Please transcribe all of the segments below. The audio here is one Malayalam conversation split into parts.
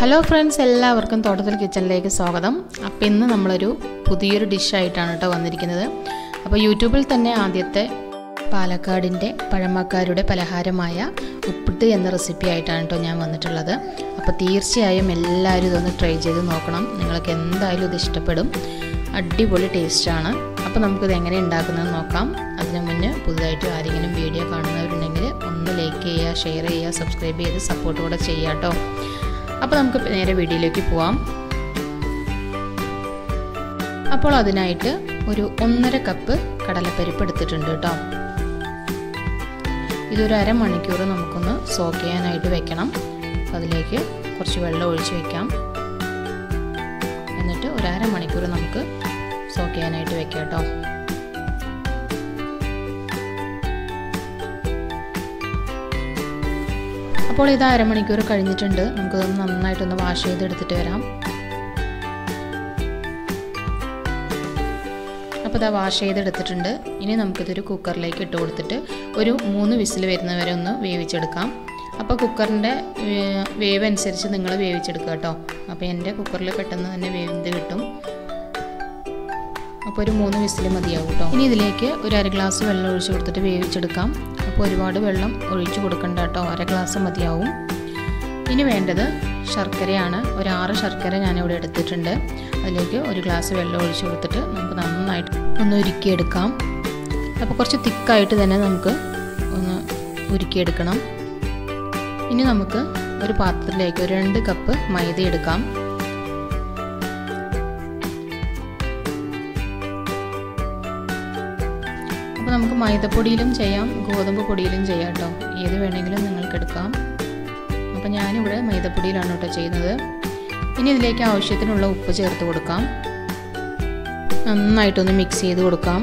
ഹലോ ഫ്രണ്ട്സ് എല്ലാവർക്കും തോട്ടത്തിൽ കിച്ചണിലേക്ക് സ്വാഗതം അപ്പോൾ ഇന്ന് നമ്മളൊരു പുതിയൊരു ഡിഷായിട്ടാണ് കേട്ടോ വന്നിരിക്കുന്നത് അപ്പോൾ യൂട്യൂബിൽ തന്നെ ആദ്യത്തെ പാലക്കാടിൻ്റെ പഴമക്കാരുടെ പലഹാരമായ ഉപ്പിട്ട് എന്ന റെസിപ്പി ആയിട്ടാണ് കേട്ടോ ഞാൻ വന്നിട്ടുള്ളത് അപ്പോൾ തീർച്ചയായും എല്ലാവരും ഇതൊന്ന് ട്രൈ ചെയ്ത് നോക്കണം നിങ്ങൾക്ക് എന്തായാലും ഇത് ഇഷ്ടപ്പെടും അടിപൊളി ടേസ്റ്റാണ് അപ്പോൾ നമുക്കിത് എങ്ങനെ ഉണ്ടാക്കുന്നതെന്ന് നോക്കാം അതിനു മുന്നേ പുതുതായിട്ട് ആരെങ്കിലും വീഡിയോ കാണുന്നവരുണ്ടെങ്കിൽ ഒന്ന് ലൈക്ക് ചെയ്യുക ഷെയർ ചെയ്യുക സബ്സ്ക്രൈബ് ചെയ്ത് സപ്പോർട്ട് കൂടെ ചെയ്യുക കേട്ടോ അപ്പോൾ നമുക്ക് നേരെ വീഡിയോയിലേക്ക് പോവാം അപ്പോൾ അതിനായിട്ട് ഒരു ഒന്നര കപ്പ് കടലപ്പരിപ്പ് എടുത്തിട്ടുണ്ട് കേട്ടോ ഇതൊരു അരമണിക്കൂർ നമുക്കൊന്ന് സോക്ക് ചെയ്യാനായിട്ട് വെക്കണം അപ്പോൾ അതിലേക്ക് കുറച്ച് വെള്ളം ഒഴിച്ച് വെക്കാം എന്നിട്ട് ഒരു അരമണിക്കൂർ നമുക്ക് സോക്ക് ചെയ്യാനായിട്ട് വെക്കാം കേട്ടോ അപ്പോൾ ഇത് അരമണിക്കൂർ കഴിഞ്ഞിട്ടുണ്ട് നമുക്കിതൊന്ന് നന്നായിട്ടൊന്ന് വാഷ് ചെയ്തെടുത്തിട്ട് വരാം അപ്പോൾ ഇതാ വാഷ് ചെയ്തെടുത്തിട്ടുണ്ട് ഇനി നമുക്കിതൊരു കുക്കറിലേക്ക് ഇട്ട് കൊടുത്തിട്ട് ഒരു മൂന്ന് വിസിൽ വരുന്നവരെ ഒന്ന് വേവിച്ചെടുക്കാം അപ്പോൾ കുക്കറിൻ്റെ വേവ് അനുസരിച്ച് നിങ്ങൾ വേവിച്ചെടുക്കുക കേട്ടോ അപ്പോൾ എൻ്റെ കുക്കറിൽ പെട്ടെന്ന് തന്നെ വേവിന്ത് കിട്ടും അപ്പോൾ ഒരു മൂന്ന് വിസിൽ മതിയാവും കേട്ടോ ഇനി ഇതിലേക്ക് ഒരു അര ഗ്ലാസ് വെള്ളം ഒഴിച്ച് കൊടുത്തിട്ട് വേവിച്ചെടുക്കാം അപ്പോൾ ഒരുപാട് വെള്ളം ഒഴിച്ച് കൊടുക്കണ്ട കേട്ടോ അര ഗ്ലാസ് മതിയാവും ഇനി വേണ്ടത് ശർക്കരയാണ് ഒരു ആറ് ശർക്കര ഞാനിവിടെ എടുത്തിട്ടുണ്ട് അതിലേക്ക് ഒരു ഗ്ലാസ് വെള്ളം ഒഴിച്ച് കൊടുത്തിട്ട് നമുക്ക് നന്നായിട്ട് ഒന്ന് ഉരുക്കിയെടുക്കാം അപ്പോൾ കുറച്ച് തിക്കായിട്ട് തന്നെ നമുക്ക് ഒന്ന് ഉരുക്കിയെടുക്കണം ഇനി നമുക്ക് ഒരു പാത്രത്തിലേക്ക് ഒരു രണ്ട് കപ്പ് മൈദ എടുക്കാം അപ്പോൾ നമുക്ക് മൈദപ്പൊടിയിലും ചെയ്യാം ഗോതമ്പ് പൊടിയിലും ചെയ്യാം കേട്ടോ ഏത് വേണമെങ്കിലും നിങ്ങൾക്ക് എടുക്കാം അപ്പോൾ ഞാനിവിടെ മൈദപ്പൊടിയിലാണ് കേട്ടോ ചെയ്യുന്നത് ഇനി ഇതിലേക്ക് ആവശ്യത്തിനുള്ള ഉപ്പ് ചേർത്ത് കൊടുക്കാം നന്നായിട്ടൊന്ന് മിക്സ് ചെയ്ത് കൊടുക്കാം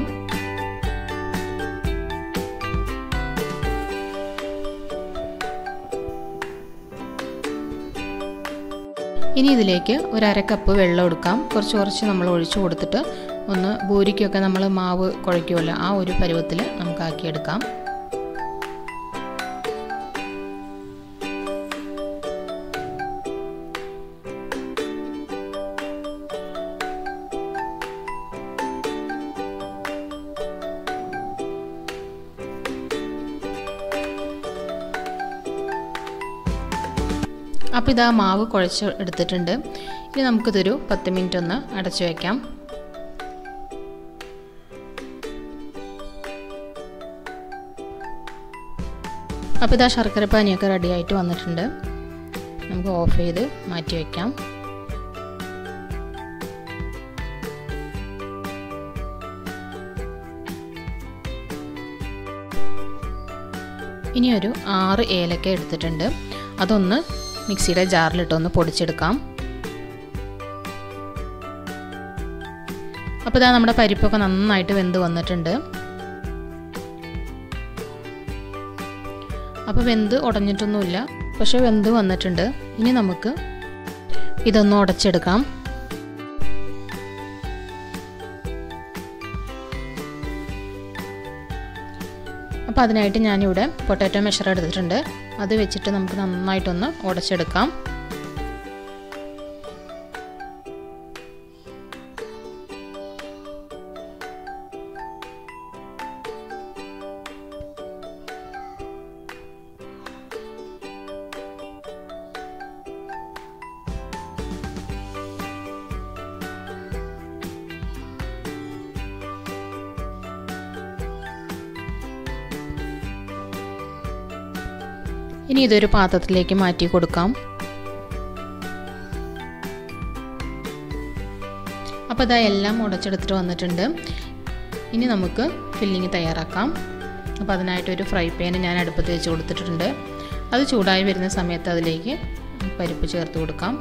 ഇനി ഇതിലേക്ക് ഒരു അര കപ്പ് വെള്ളം എടുക്കാം കുറച്ച് കുറച്ച് നമ്മൾ ഒഴിച്ചു കൊടുത്തിട്ട് ഒന്ന് ബൂരിക്കൊക്കെ നമ്മൾ മാവ് കുഴയ്ക്കുമല്ലോ ആ ഒരു പരുവത്തിൽ നമുക്ക് ആക്കിയെടുക്കാം അപ്പോൾ ഇതാ മാവ് കുഴച്ച് എടുത്തിട്ടുണ്ട് ഇനി നമുക്കിതൊരു പത്ത് മിനിറ്റ് ഒന്ന് അടച്ചു വയ്ക്കാം അപ്പോൾ ഇതാ ശർക്കര പാനിയൊക്കെ റെഡി ആയിട്ട് വന്നിട്ടുണ്ട് നമുക്ക് ഓഫ് ചെയ്ത് മാറ്റി വയ്ക്കാം ഇനി ഒരു ആറ് ഏലക്ക എടുത്തിട്ടുണ്ട് അതൊന്ന് മിക്സിയുടെ ജാറിലിട്ടൊന്ന് പൊടിച്ചെടുക്കാം അപ്പോൾ ഇതാ നമ്മുടെ പരിപ്പൊക്കെ നന്നായിട്ട് വെന്ത് വന്നിട്ടുണ്ട് അപ്പോൾ വെന്ത് ഉടഞ്ഞിട്ടൊന്നുമില്ല പക്ഷെ വെന്ത് വന്നിട്ടുണ്ട് ഇനി നമുക്ക് ഇതൊന്ന് ഉടച്ചെടുക്കാം അപ്പോൾ അതിനായിട്ട് ഞാനിവിടെ പൊട്ടാറ്റോ മെഷർ എടുത്തിട്ടുണ്ട് അത് വെച്ചിട്ട് നമുക്ക് നന്നായിട്ടൊന്ന് ഉടച്ചെടുക്കാം ഇനി ഇതൊരു പാത്രത്തിലേക്ക് മാറ്റി കൊടുക്കാം അപ്പോൾ ഇതാ എല്ലാം ഉടച്ചെടുത്തിട്ട് വന്നിട്ടുണ്ട് ഇനി നമുക്ക് ഫില്ലിങ് തയ്യാറാക്കാം അപ്പോൾ അതിനായിട്ടൊരു ഫ്രൈ പാൻ ഞാൻ അടുപ്പത്ത് വെച്ച് കൊടുത്തിട്ടുണ്ട് അത് ചൂടായി വരുന്ന സമയത്ത് അതിലേക്ക് പരിപ്പ് ചേർത്ത് കൊടുക്കാം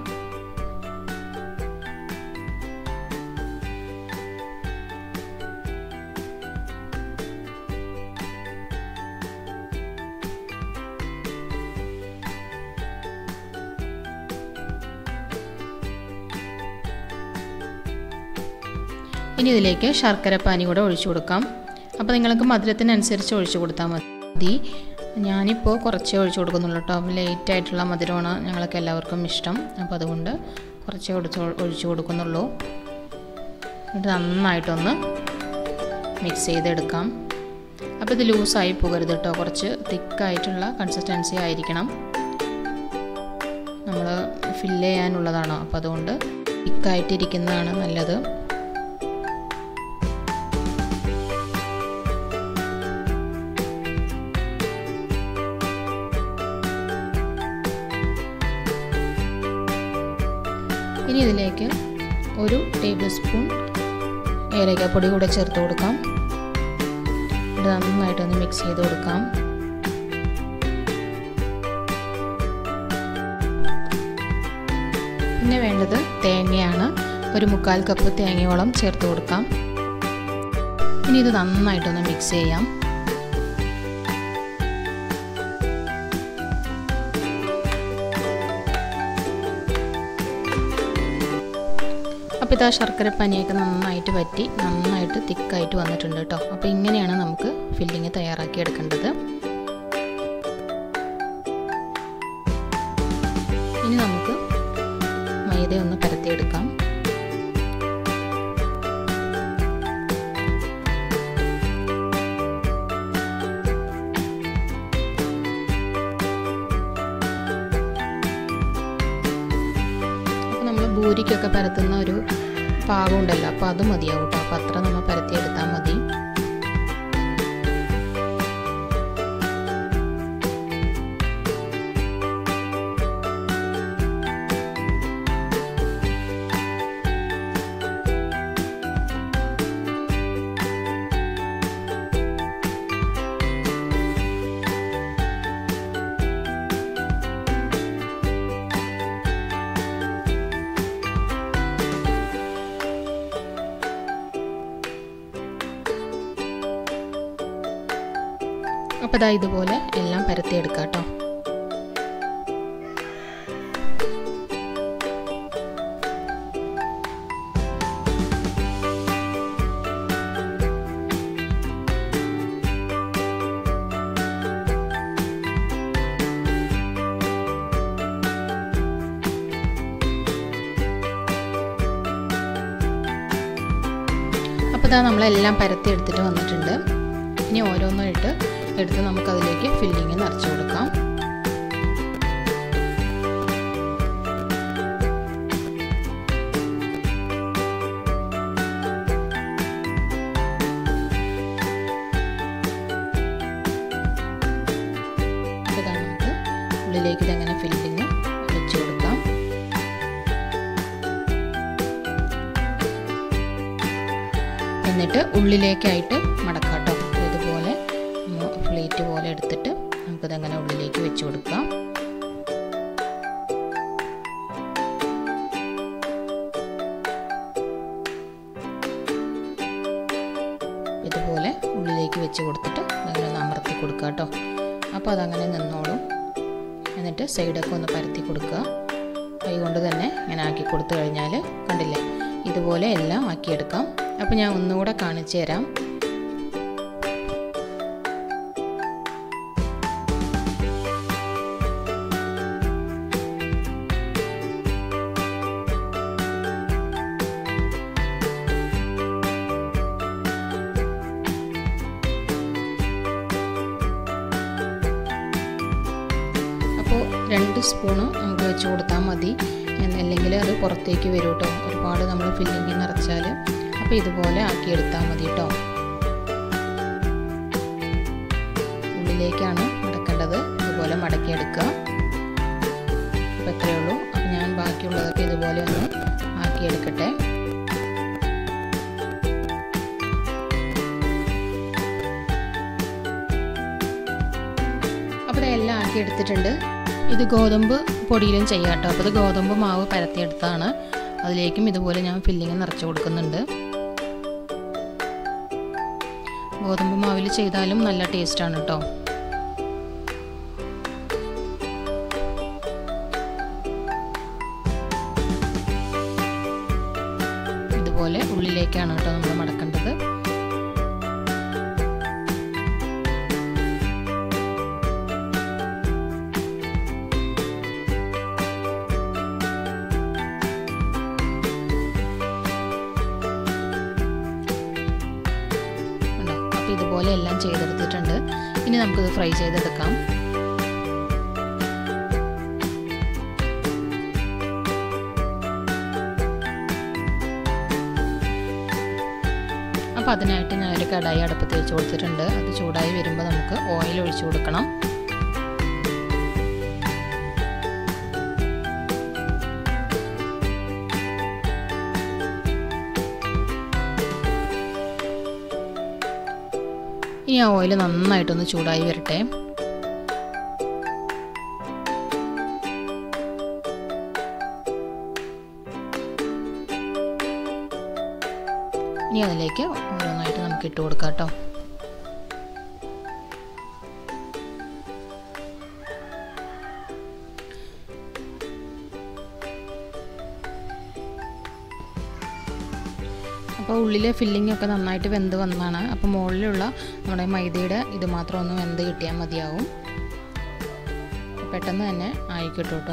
ഇനി ഇതിലേക്ക് ശർക്കര പാനി കൂടെ ഒഴിച്ചു കൊടുക്കാം അപ്പോൾ നിങ്ങൾക്ക് മധുരത്തിനനുസരിച്ച് ഒഴിച്ചു കൊടുത്താൽ മതി ഞാനിപ്പോൾ കുറച്ചേ ഒഴിച്ചു കൊടുക്കുന്നുള്ളൂ കേട്ടോ ലേറ്റ് ആയിട്ടുള്ള മധുരമാണ് ഞങ്ങൾക്ക് എല്ലാവർക്കും ഇഷ്ടം അപ്പോൾ അതുകൊണ്ട് കുറച്ചേ ഒഴിച്ച് ഒഴിച്ചു കൊടുക്കുന്നുള്ളൂ എന്നിട്ട് നന്നായിട്ടൊന്ന് മിക്സ് ചെയ്തെടുക്കാം അപ്പോൾ ഇത് ലൂസായി പോകരുത് കേട്ടോ കുറച്ച് തിക്കായിട്ടുള്ള കൺസിസ്റ്റൻസി ആയിരിക്കണം നമ്മൾ ഫില്ല് ചെയ്യാനുള്ളതാണോ അപ്പോൾ അതുകൊണ്ട് തിക്കായിട്ടിരിക്കുന്നതാണ് നല്ലത് ഇനി ഇതിലേക്ക് ഒരു ടേബിൾ സ്പൂൺ ഏലക്കാപ്പൊടി കൂടെ ചേർത്ത് കൊടുക്കാം ഇത് നന്നായിട്ടൊന്ന് മിക്സ് ചെയ്ത് കൊടുക്കാം പിന്നെ വേണ്ടത് തേങ്ങയാണ് ഒരു മുക്കാൽ കപ്പ് തേങ്ങയോളം ചേർത്ത് കൊടുക്കാം ഇനി ഇത് നന്നായിട്ടൊന്ന് മിക്സ് ചെയ്യാം അപ്പോൾ ഇതാ ശർക്കര പനിയൊക്കെ നന്നായിട്ട് പറ്റി നന്നായിട്ട് തിക്കായിട്ട് വന്നിട്ടുണ്ട് കേട്ടോ അപ്പോൾ ഇങ്ങനെയാണ് നമുക്ക് ഫില്ലിങ് തയ്യാറാക്കി എടുക്കേണ്ടത് ഇനി നമുക്ക് മൈദ ഒന്ന് പരത്തിയെടുക്കാം അപ്പോൾ നമ്മൾ ഭൂരിക്കൊക്കെ പരത്തുന്ന ഒരു പാകം ഉണ്ടല്ലോ അപ്പോൾ അത് മതിയാവും കേട്ടോ അപ്പോൾ അത്ര നമ്മൾ പരത്തിയെടുത്താൽ മതി അപ്പോൾ ഇതാ ഇതുപോലെ എല്ലാം പരത്തിയെടുക്കാം കേട്ടോ അപ്പോൾ ഇതാ നമ്മളെല്ലാം പരത്തി എടുത്തിട്ട് വന്നിട്ടുണ്ട് ഇനി ഓരോന്നായിട്ട് എടുത്ത് നമുക്കതിലേക്ക് ഫില്ലിങ് നിറച്ച് കൊടുക്കാം ഇതാണ് നമുക്ക് ഉള്ളിലേക്ക് ഇതെങ്ങനെ ഫില്ലിങ് വെച്ച് കൊടുക്കാം എന്നിട്ട് ഉള്ളിലേക്കായിട്ട് മടക്കാട്ടോ ഇതുപോലെ പ്ലേറ്റ് പോലെ എടുത്തിട്ട് നമുക്കിതങ്ങനെ ഉള്ളിലേക്ക് വെച്ച് കൊടുക്കാം ഇതുപോലെ ഉള്ളിലേക്ക് വെച്ച് കൊടുത്തിട്ട് അങ്ങനെ ഒന്ന് അമർത്തി കൊടുക്കുക കേട്ടോ അപ്പോൾ അതങ്ങനെ നിന്നോളും എന്നിട്ട് സൈഡൊക്കെ ഒന്ന് പരത്തി കൊടുക്കുക കൈ കൊണ്ട് തന്നെ ഇങ്ങനെ ആക്കി കൊടുത്തു കഴിഞ്ഞാൽ കണ്ടില്ലേ ഇതുപോലെ എല്ലാം ആക്കിയെടുക്കാം അപ്പോൾ ഞാൻ ഒന്നുകൂടെ കാണിച്ചു തരാം അപ്പോൾ രണ്ട് സ്പൂണ് നമുക്ക് വെച്ച് കൊടുത്താൽ മതി എന്നല്ലെങ്കിൽ അത് പുറത്തേക്ക് വരും കേട്ടോ ഒരുപാട് നമ്മൾ ഫില്ലിങ് നിറച്ചാൽ അപ്പോൾ ഇതുപോലെ ആക്കിയെടുത്താൽ മതി കേട്ടോ ഉള്ളിലേക്കാണ് മടക്കേണ്ടത് ഇതുപോലെ മടക്കിയെടുക്കുക അപ്പോൾ എത്രയേ ഉള്ളൂ അപ്പോൾ ഞാൻ ബാക്കിയുള്ളതൊക്കെ ഇതുപോലെ ഒന്ന് ആക്കിയെടുക്കട്ടെ അപ്പോൾ ഇതെല്ലാം ആക്കി എടുത്തിട്ടുണ്ട് ഇത് ഗോതമ്പ് പൊടിയിലും ചെയ്യാം കേട്ടോ അപ്പോൾ ഇത് ഗോതമ്പ് മാവ് പരത്തിയെടുത്താണ് അതിലേക്കും ഇതുപോലെ ഞാൻ ഫില്ലിങ് നിറച്ച് കൊടുക്കുന്നുണ്ട് ഗോതമ്പ് മാവിൽ ചെയ്താലും നല്ല ടേസ്റ്റാണ് കേട്ടോ ഇതുപോലെ ഉള്ളിലേക്കാണ് കേട്ടോ നമ്മൾ മടക്കേണ്ടത് അപ്പോൾ ഇതുപോലെ എല്ലാം ചെയ്തെടുത്തിട്ടുണ്ട് ഇനി നമുക്കിത് ഫ്രൈ ചെയ്തെടുക്കാം അപ്പോൾ അതിനായിട്ട് ഞാനൊരു കടായി അടുപ്പത്ത് വെച്ച് കൊടുത്തിട്ടുണ്ട് അത് ചൂടായി വരുമ്പോൾ നമുക്ക് ഓയിൽ ഒഴിച്ചു കൊടുക്കണം ഇനി ആ ഓയിൽ നന്നായിട്ടൊന്ന് ചൂടായി വരട്ടെ ഇനി അതിലേക്ക് ഓരോന്നായിട്ട് നമുക്ക് ഇട്ട് കൊടുക്കാം കേട്ടോ അപ്പോൾ ഉള്ളിലെ ഫില്ലിംഗ് ഒക്കെ നന്നായിട്ട് വെന്ത് വന്നതാണ് അപ്പോൾ മുകളിലുള്ള നമ്മുടെ മൈദയുടെ ഇത് മാത്രം ഒന്ന് വെന്ത് കിട്ടിയാൽ മതിയാവും പെട്ടെന്ന് തന്നെ ആയിക്കിട്ടു കേട്ടോ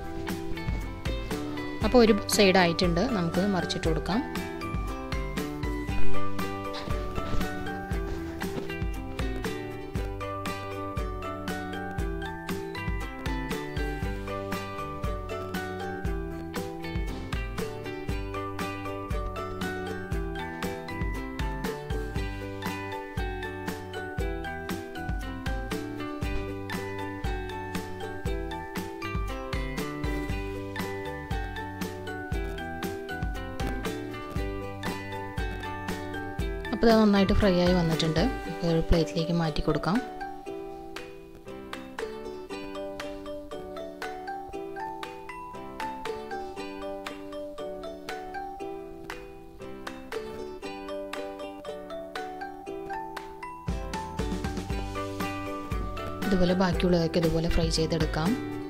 അപ്പോൾ ഒരു സൈഡ് ആയിട്ടുണ്ട് നമുക്ക് മറിച്ചിട്ട് കൊടുക്കാം അപ്പോൾ ഇത് നന്നായിട്ട് ഫ്രൈ ആയി വന്നിട്ടുണ്ട് ഒരു പ്ലേറ്റിലേക്ക് മാറ്റി കൊടുക്കാം ഇതുപോലെ ബാക്കിയുള്ളതൊക്കെ ഇതുപോലെ ഫ്രൈ ചെയ്തെടുക്കാം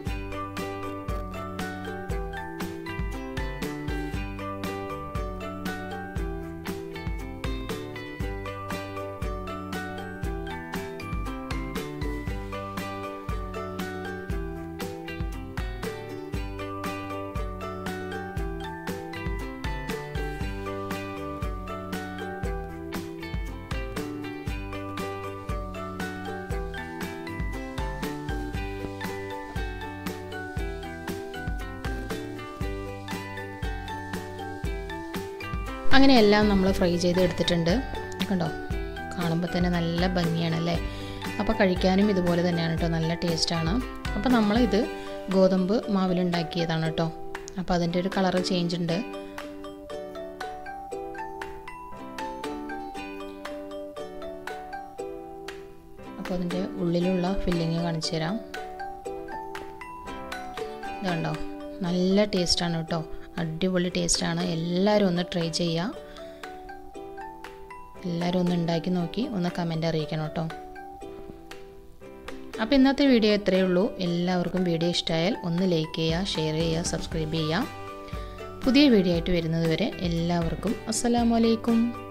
അങ്ങനെ എല്ലാം നമ്മൾ ഫ്രൈ ചെയ്ത് എടുത്തിട്ടുണ്ട് കണ്ടോ കാണുമ്പോൾ തന്നെ നല്ല ഭംഗിയാണല്ലേ അപ്പോൾ കഴിക്കാനും ഇതുപോലെ തന്നെയാണ് കേട്ടോ നല്ല ടേസ്റ്റാണ് അപ്പോൾ നമ്മളിത് ഗോതമ്പ് മാവിലുണ്ടാക്കിയതാണ് കേട്ടോ അപ്പോൾ അതിൻ്റെ ഒരു കളറ് ചേഞ്ച് ഉണ്ട് അപ്പോൾ അതിൻ്റെ ഉള്ളിലുള്ള ഫില്ലിങ് കാണിച്ചു തരാം ഇതുണ്ടോ നല്ല ടേസ്റ്റാണ് കേട്ടോ അടിപൊളി ടേസ്റ്റാണ് എല്ലാവരും ഒന്ന് ട്രൈ ചെയ്യുക എല്ലാവരും ഒന്ന് ഉണ്ടാക്കി നോക്കി ഒന്ന് കമൻ്റ് അറിയിക്കണം കേട്ടോ അപ്പോൾ ഇന്നത്തെ വീഡിയോ ഇത്രയേ ഉള്ളൂ എല്ലാവർക്കും വീഡിയോ ഇഷ്ടമായാൽ ഒന്ന് ലൈക്ക് ചെയ്യുക ഷെയർ ചെയ്യുക സബ്സ്ക്രൈബ് ചെയ്യുക പുതിയ വീഡിയോ ആയിട്ട് വരുന്നത് വരെ എല്ലാവർക്കും അസ്സലാമലൈക്കും